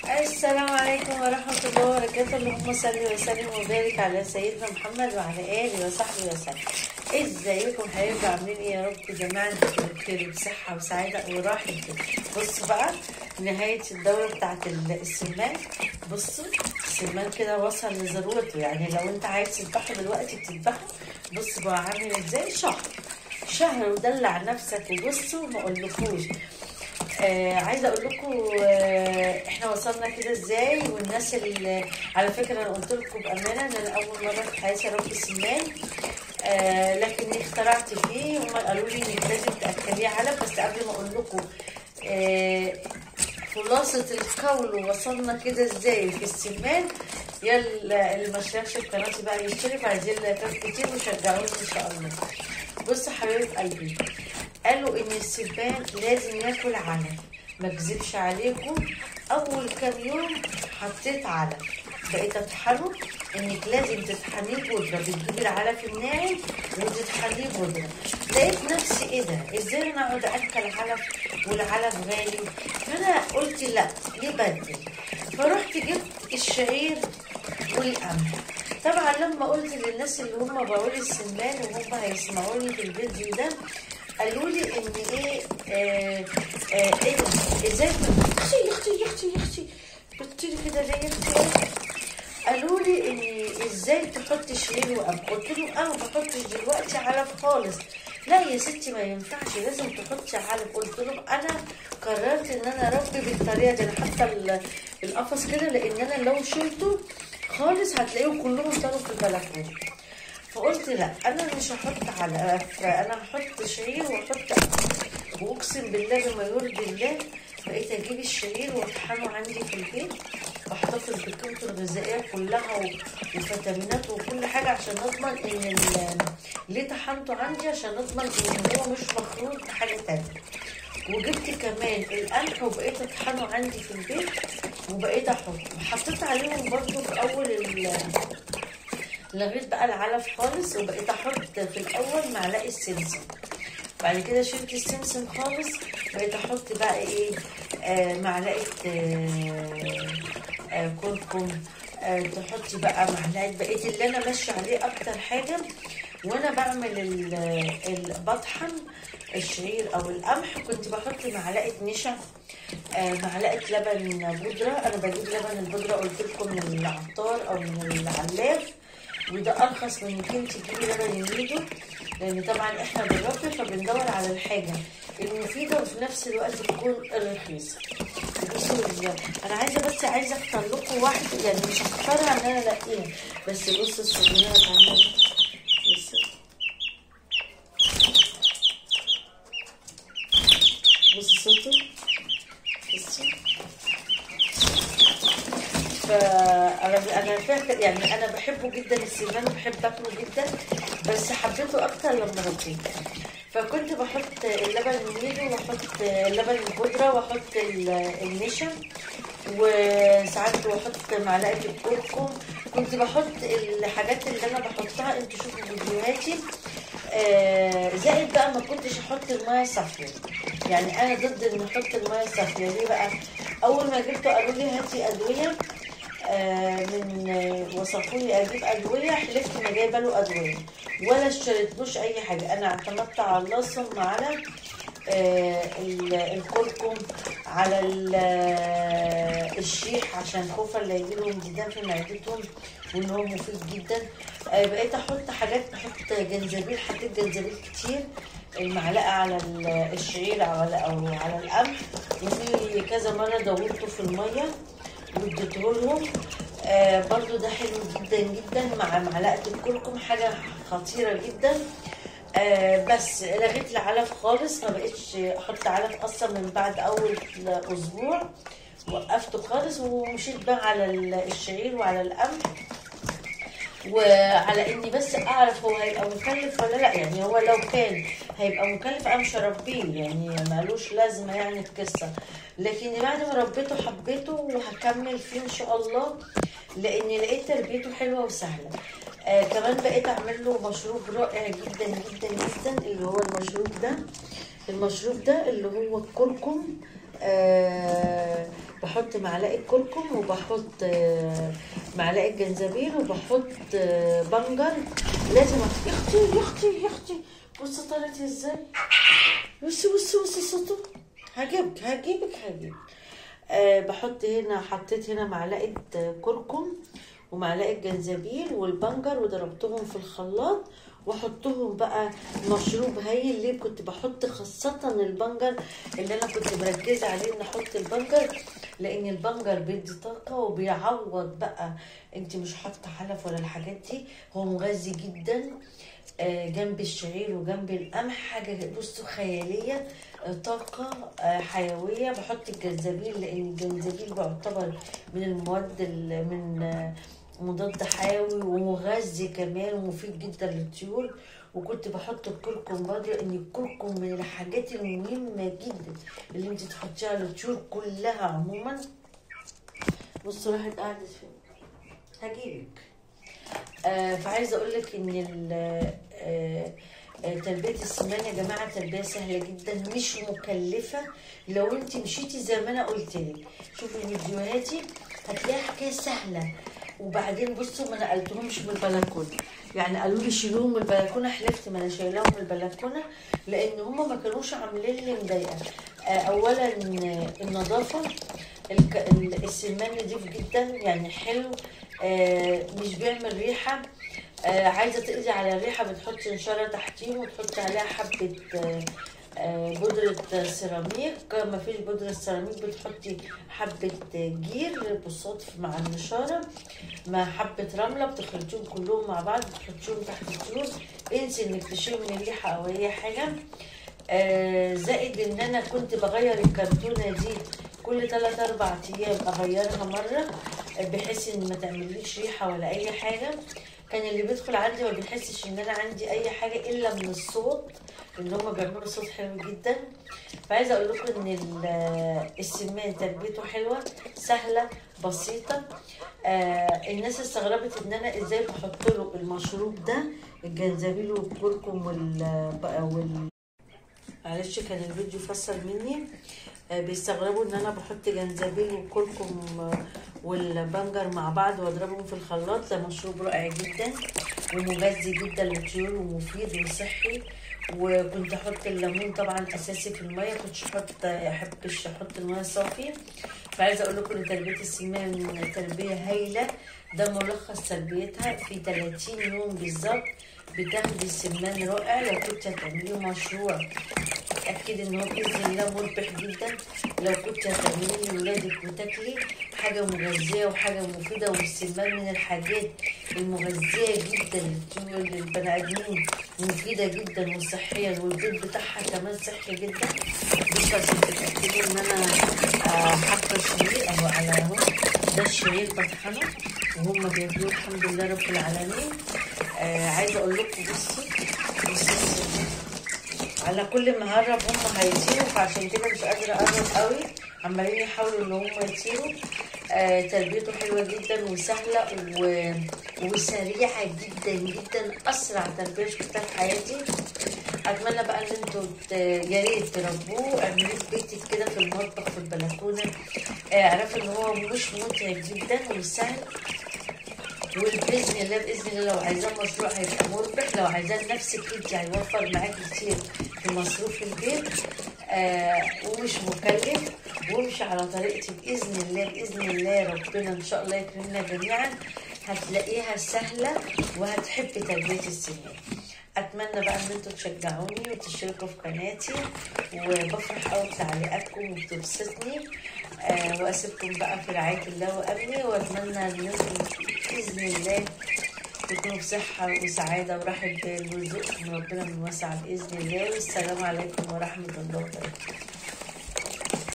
السلام عليكم ورحمة الله وبركاته اللهم صل وسلم وبارك على سيدنا محمد وعلى آله وصحبه وسلم ازيكم حبايبي عاملين ايه يا رب يا جماعة انتوا بخير بصحة وسعادة وراحة بال. بصوا بقى نهاية الدورة بتاعت السمان بصوا السمان كده وصل لذروته يعني لو انت عايز تذبحه دلوقتي بتذبحه بصوا بقى عامل ازاي شهر شهر ودلع نفسك وبصوا ما اقولكوش آه عايزه اقول لكم آه احنا وصلنا كده ازاي والناس اللي على فكره انا قلت لكم بامانه ان انا اول مره في حياتي اربي سمان آه لكني اخترعت فيه هم قالوا لي انك لازم تاكليه علب بس قبل ما اقول لكم آه خلاصة القول وصلنا كده ازاي في السمان يلا اللي ما اشتركش في قناتي بقى يشترك عايزين لايكات كتير وشجعوني ان شاء الله بصوا حبايب قلبي قالوا ان السبان لازم ياكل علف ما اكذبش عليكم اول كام يوم حطيت علف بقيت اتحرك انك لازم تطحنيه بودره بتجيبي العلف الناعم وتطحنيه بودره لقيت نفسي ايه ده ازاي انا اقعد اكل علف والعلف غالي فانا قلت لا يبدل فرحت جبت الشعير والقمح طبعا لما قلت للناس اللي هم باعوا لي السمان وهم هيسمعوني في الفيديو ده قالوا لي ان ايه آه آه ايه ده ازاي اختي يا اختي يا اختي يا اختي بتطيري كده ليه يا اختي قالوا لي ان ازاي تحطي شعير وقمح قلت لهم انا ما بحطش دلوقتي علف خالص لا يا ستي ما ينفعش لازم تحطي علف قلت لهم انا قررت ان انا اربي بالطريقه دي انا حاطه القفص كده لان انا لو شلته خالص هتلاقيهم كلهم طاروا في البلكونه فقلت لا انا مش هحط على انا هحط شعير واحط واقسم بالله بما يرضي الله بقيت اجيب الشعير واطحنه عندي في البيت واحتفظ بقيمته الغذائيه كلها وفيتاميناته وكل حاجه عشان اضمن ان ليه طحنته عندي عشان اضمن ان هو مش مخلوط بحاجه تانية وجبت كمان القمح وبقيت اطحنه عندي في البيت وبقيت احطه وحطيت عليهم برضو في اول لغيت بقى العلف خالص وبقيت احط في الاول معلقه سمسم بعد كده شلت السمسم خالص بقيت احط بقى ايه آه معلقه آه آه كركم آه تحطي بقى معلقه بقيت اللي انا ماشيه عليه اكتر حاجه وانا بعمل ال بطحن الشعير او القمح كنت بحط معلقه نشا آه معلقه لبن بودره انا بجيب لبن البودره قلت لكم من العطار او من العلاف وده ارخص من انك انت تجيبي لبن النيدو لان طبعا احنا بنربي فبندور على الحاجه المفيده وفي نفس الوقت تكون رخيصه بصوا انا عايزه بس عايزه اختار لكم واحده يعني مش هختارها ان انا الاقيها بس بصوا الصغيره اتعمل بصوا بصوا صوته بصوا فانا انا فاكر يعني انا بحبه جدا السمان وبحب اكله جدا بس حبيته اكتر لما ربيته فكنت بحط اللبن النيدو واحط اللبن البودره واحط النشا وساعات بحط معلقه الكركم كنت بحط الحاجات اللي انا بحطها انتوا شوفوا فيديوهاتي آه زائد بقى ما كنتش احط الميه صافيه يعني انا ضد ان احط الميه صافيه ليه بقى اول ما جبته قالوا لي هاتي ادويه آه من وصفوا لي اجيب ادويه حلفت ما جايبه له ادويه ولا اشتريتلوش اي حاجه انا اعتمدت على الله ثم على آه الكركم على الشيح عشان خوفا لا يجيلهم ديدان في معدتهم وان هو مفيد جدا آه بقيت احط حاجات بحط جنزبيل حطيت جنزبيل كتير المعلقه على الشعير او على او على القمح وفي كذا مره دورته في الميه واديته لهم آه برضو ده حلو جدا جدا مع معلقه الكركم حاجه خطيره جدا آه بس لغيت العلف خالص ما بقتش احط علف اصلا من بعد اول اسبوع وقفته خالص ومشيت بقى على الشعير وعلى القمح وعلى اني بس اعرف هو هيبقى مكلف ولا لا يعني هو لو كان هيبقى مكلف انا مش هربيه يعني مالوش لازمه يعني القصه لكن بعد ما ربيته حبيته وهكمل فيه ان شاء الله لاني لقيت تربيته حلوه وسهله آه كمان بقيت اعمل له مشروب رائع جدا جدا جدا اللي هو المشروب ده المشروب ده اللي هو الكركم آه بحط معلقه كركم وبحط آه، معلقه جنزبيل وبحط آه، بنجر لازم أحط- يا اختي يا اختي يا اختي بصي طلعت ازاي بصي بصي بصي صوته هجيبك هجيبك هجيبك أه بحط هنا حطيت هنا معلقه آه، كركم ومعلقه جنزبيل والبنجر وضربتهم في الخلاط واحطهم بقى مشروب هايل ليه كنت بحط خاصة البنجر اللي انا كنت مركزة عليه ان احط البنجر لان البنجر بيدي طاقة وبيعوض بقى انت مش حاطة حلف ولا الحاجات دي هو مغذي جدا آه، جنب الشعير وجنب القمح حاجة بصوا خيالية آه، طاقة آه، حيوية بحط الجنزبيل لأن الجنزبيل بيعتبر من المواد ال- من آه، مضاد حيوي ومغذي كمان ومفيد جدا للطيور وكنت بحط الكركم برضه لان الكركم من الحاجات المهمه جدا اللي انت تحطيها للطيور كلها عموما بصوا راحت قعدت فين هجيبك آه فعايزه اقول لك ان ال- آه آه، تربيه السمان يا جماعه تربيه سهله جدا مش مكلفه لو انت مشيتي زي ما انا قلت لك شوفي فيديوهاتي هتلاقي حكايه سهله وبعدين بصوا ما نقلتهمش من البلكونه يعني قالوا لي شيلوهم من البلكونه حلفت ما انا شايلاهم من البلكونه لان هم ما كانوش عاملين لي مضايقه آه، اولا آه، النظافه الك- ال- السمان نضيف جدا يعني حلو آه، مش بيعمل ريحه آه، عايزه تقضي على الريحه بتحطي نشاره تحتيه وتحطي عليها حبه آه، آه، بودرة سيراميك ما فيش بودرة سيراميك بتحطي حبة جير بصوت مع النشارة مع حبة رملة بتخلطيهم كلهم مع بعض بتحطيهم تحت الطيور انسي انك تشمي ريحة او اي حاجة آه، زائد ان انا كنت بغير الكرتونة دي كل 3 4 ايام اغيرها مرة آه، بحيث ان ما تعمليش ريحة ولا اي حاجة كان اللي بيدخل عندي ما بيحسش ان انا عندي اي حاجة الا من الصوت ان هم بيعملوا صوت حلو جدا فعايزه اقول لكم ان ال- السمان تربيته حلوه سهله بسيطه آه الناس استغربت ان انا ازاي بحط له المشروب ده الجنزبيل والكركم وال وال معلش كان الفيديو فصل مني آه، بيستغربوا ان انا بحط جنزبيل وكركم آه، والبنجر مع بعض واضربهم في الخلاط ده مشروب رائع جدا ومغذي جدا للطيور ومفيد وصحي وكنت احط الليمون طبعا اساسي في الميه كنتش احط احبش احط الميه صافي فعايزه اقول لكم ان تربيه السمان تربيه هايله ده ملخص تربيتها في 30 يوم بالظبط بتاخدي السمان رائع لو كنت هتعمليه مشروع اتاكد ان هو باذن الله مربح جدا لو كنت هتعمليه لولادك وتاكلي حاجه مغذيه وحاجه مفيده والسمان من الحاجات المغذيه جدا للطيور للبني ادمين مفيده جدا وصحيه والبيض بتاعها كمان صحي جدا بس عشان تتاكدوا ان انا آه، حاطه الشعير اهو على اهو ده الشعير بطحنه وهم بياكلوه الحمد لله رب العالمين آه عايزه اقول لكم بصوا بصوا على كل ما هقرب هم هيطيروا فعشان كده مش قادره اقرب قوي عمالين يحاولوا ان هم يطيروا آه تربيته حلوه جدا وسهله و... وسريعه جدا جدا اسرع تربيه شفتها في حياتي اتمنى بقى ان انتوا ت... يا ريت تربوه اعملوه في بيتك كده في المطبخ في البلكونه آه، اعرفوا ان هو مش متعب جدا وسهل وباذن الله باذن الله لو عايزاه مشروع هيبقى مربح لو عايزاه لنفسك انت هيوفر معاكي كتير في مصروف البيت آه ومش مكلف وامشي على طريقتي باذن الله باذن الله ربنا ان شاء الله يكرمنا جميعا هتلاقيها سهله وهتحبي تربيه السنين اتمنى بقى ان انتوا تشجعوني وتشتركوا في قناتي وبفرح قوي بتعليقاتكم وبتبسطني آه واسيبكم بقى في رعايه الله وامنه واتمنى ان انتم باذن الله تكونوا بصحة وسعادة وراحة بال ورزقكم ربنا من واسع بإذن الله والسلام عليكم ورحمة الله وبركاته